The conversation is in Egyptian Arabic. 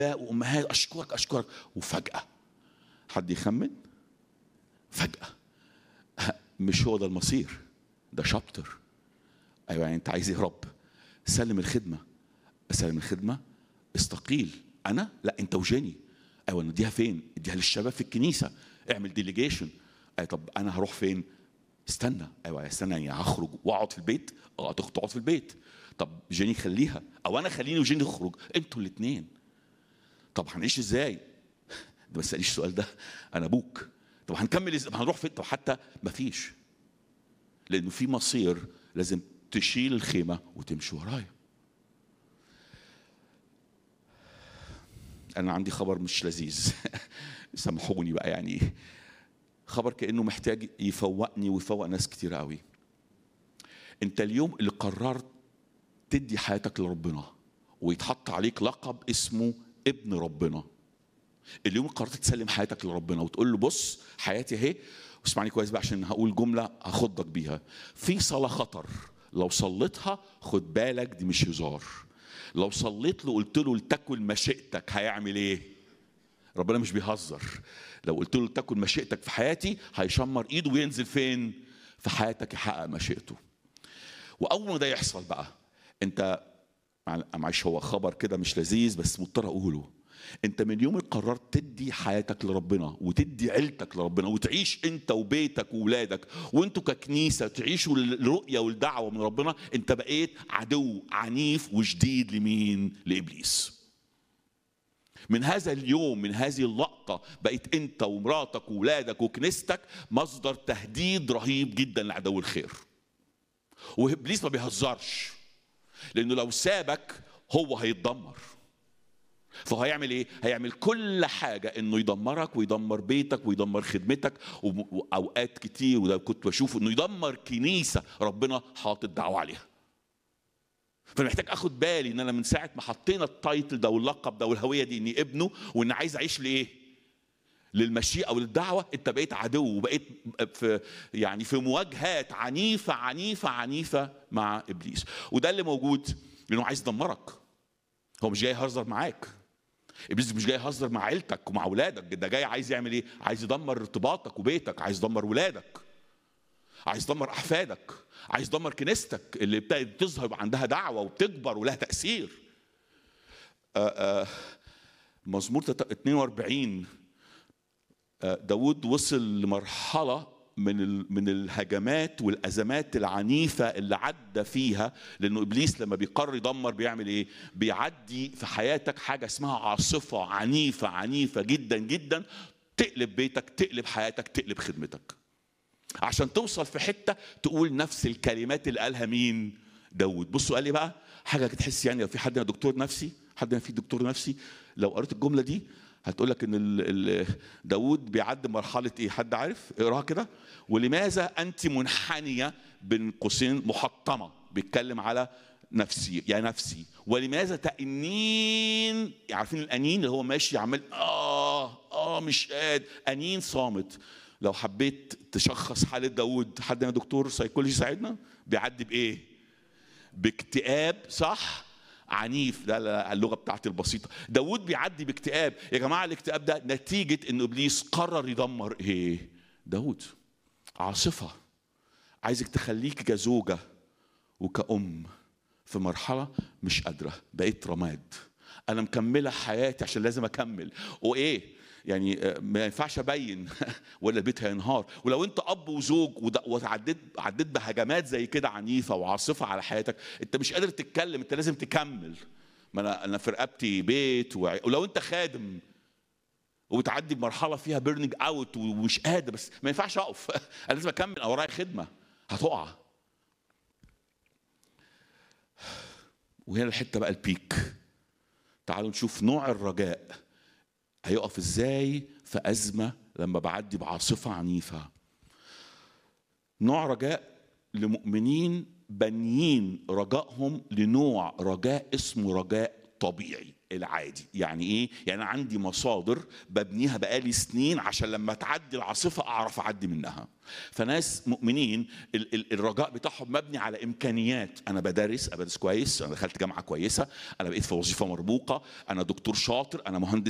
وامهات اشكرك اشكرك وفجاه حد يخمن فجاه مش هو ده المصير ده شابتر ايوه يعني انت عايز ايه يا رب سلم الخدمه سلم الخدمه استقيل انا لا انت وجيني ايوه نديها فين اديها للشباب في الكنيسه اعمل ديليجيشن اي طب انا هروح فين استنى ايوه استنى يعني هخرج واقعد في البيت اه تقعد في البيت طب جيني خليها او انا خليني وجيني نخرج انتوا الاثنين طب هنعيش ازاي ده ما تسالنيش السؤال ده انا ابوك طب هنكمل ازاي هنروح فين طب حتى ما فيش لانه في مصير لازم تشيل الخيمه وتمشي ورايا انا عندي خبر مش لذيذ سامحوني بقى يعني خبر كانه محتاج يفوقني ويفوق ناس كتير قوي انت اليوم اللي قررت تدي حياتك لربنا ويتحط عليك لقب اسمه ابن ربنا اليوم قررت تسلم حياتك لربنا وتقول له بص حياتي اهي واسمعني كويس بقى عشان هقول جمله هخضك بيها في صلاه خطر لو صليتها خد بالك دي مش هزار لو صليت له قلت له لتكن مشيئتك هيعمل ايه ربنا مش بيهزر لو قلت له لتكن مشيئتك في حياتي هيشمر ايده وينزل فين في حياتك يحقق مشيئته واول ما ده يحصل بقى انت معلش هو خبر كده مش لذيذ بس مضطر اقوله انت من يوم قررت تدي حياتك لربنا وتدي عيلتك لربنا وتعيش انت وبيتك واولادك وانتوا ككنيسه تعيشوا الرؤيه والدعوه من ربنا انت بقيت عدو عنيف وشديد لمين لابليس من هذا اليوم من هذه اللقطة بقيت أنت ومراتك وولادك وكنيستك مصدر تهديد رهيب جدا لعدو الخير وإبليس ما بيهزرش لأنه لو سابك هو هيتدمر فهو هيعمل ايه؟ هيعمل كل حاجة انه يدمرك ويدمر بيتك ويدمر خدمتك واوقات كتير وده كنت بشوفه انه يدمر كنيسة ربنا حاطط دعوة عليها. فانا محتاج اخد بالي ان انا من ساعة ما حطينا التايتل ده واللقب ده والهوية دي اني ابنه وان عايز اعيش لايه؟ للمشيئة وللدعوة انت بقيت عدو وبقيت في يعني في مواجهات عنيفة عنيفة عنيفة مع ابليس وده اللي موجود لانه عايز يدمرك هو مش جاي يهزر معاك ابليس مش جاي يهزر مع عيلتك ومع اولادك ده جاي عايز يعمل ايه عايز يدمر ارتباطك وبيتك عايز يدمر ولادك عايز يدمر احفادك عايز يدمر كنيستك اللي ابتدت تظهر عندها دعوه وبتكبر ولها تاثير آآ آآ مزمور 42 داود وصل لمرحله من من الهجمات والازمات العنيفه اللي عدى فيها لانه ابليس لما بيقرر يدمر بيعمل ايه؟ بيعدي في حياتك حاجه اسمها عاصفه عنيفه عنيفه جدا جدا تقلب بيتك تقلب حياتك تقلب خدمتك. عشان توصل في حته تقول نفس الكلمات اللي قالها مين؟ داود. بصوا قال لي بقى حاجه تحس يعني لو في حد دكتور نفسي حد في دكتور نفسي لو قريت الجمله دي هتقول لك ان ال ال داود بيعدي مرحله ايه حد عارف اقراها كده ولماذا انت منحنيه بين قوسين محطمه بيتكلم على نفسي يا نفسي ولماذا تأنين عارفين الأنين اللي هو ماشي عمال آه آه مش قاد أنين صامت لو حبيت تشخص حالة داود حد هنا دكتور سيكولوجي يساعدنا بيعدي بإيه؟ باكتئاب صح؟ عنيف ده اللغه بتاعتي البسيطه داود بيعدي باكتئاب يا جماعه الاكتئاب ده نتيجه ان ابليس قرر يدمر ايه داود عاصفه عايزك تخليك كزوجه وكأم في مرحله مش قادره بقيت رماد انا مكمله حياتي عشان لازم اكمل وايه يعني ما ينفعش ابين ولا البيت هينهار ولو انت اب وزوج وعديت عديت بهجمات زي كده عنيفه وعاصفه على حياتك انت مش قادر تتكلم انت لازم تكمل ما انا انا في رقبتي بيت وع... ولو انت خادم وبتعدي بمرحله فيها بيرنينج اوت ومش قادر بس ما ينفعش اقف انا لازم اكمل او ورايا خدمه هتقع وهنا الحته بقى البيك تعالوا نشوف نوع الرجاء هيقف ازاي في ازمه لما بعدي بعاصفه عنيفه نوع رجاء لمؤمنين بنيين رجائهم لنوع رجاء اسمه رجاء طبيعي العادي يعني ايه يعني أنا عندي مصادر ببنيها بقالي سنين عشان لما تعدي العاصفه اعرف اعدي منها فناس مؤمنين ال- ال- الرجاء بتاعهم مبني على امكانيات انا بدرس أنا بدرس كويس انا دخلت جامعه كويسه انا بقيت في وظيفه مرموقه انا دكتور شاطر انا مهندس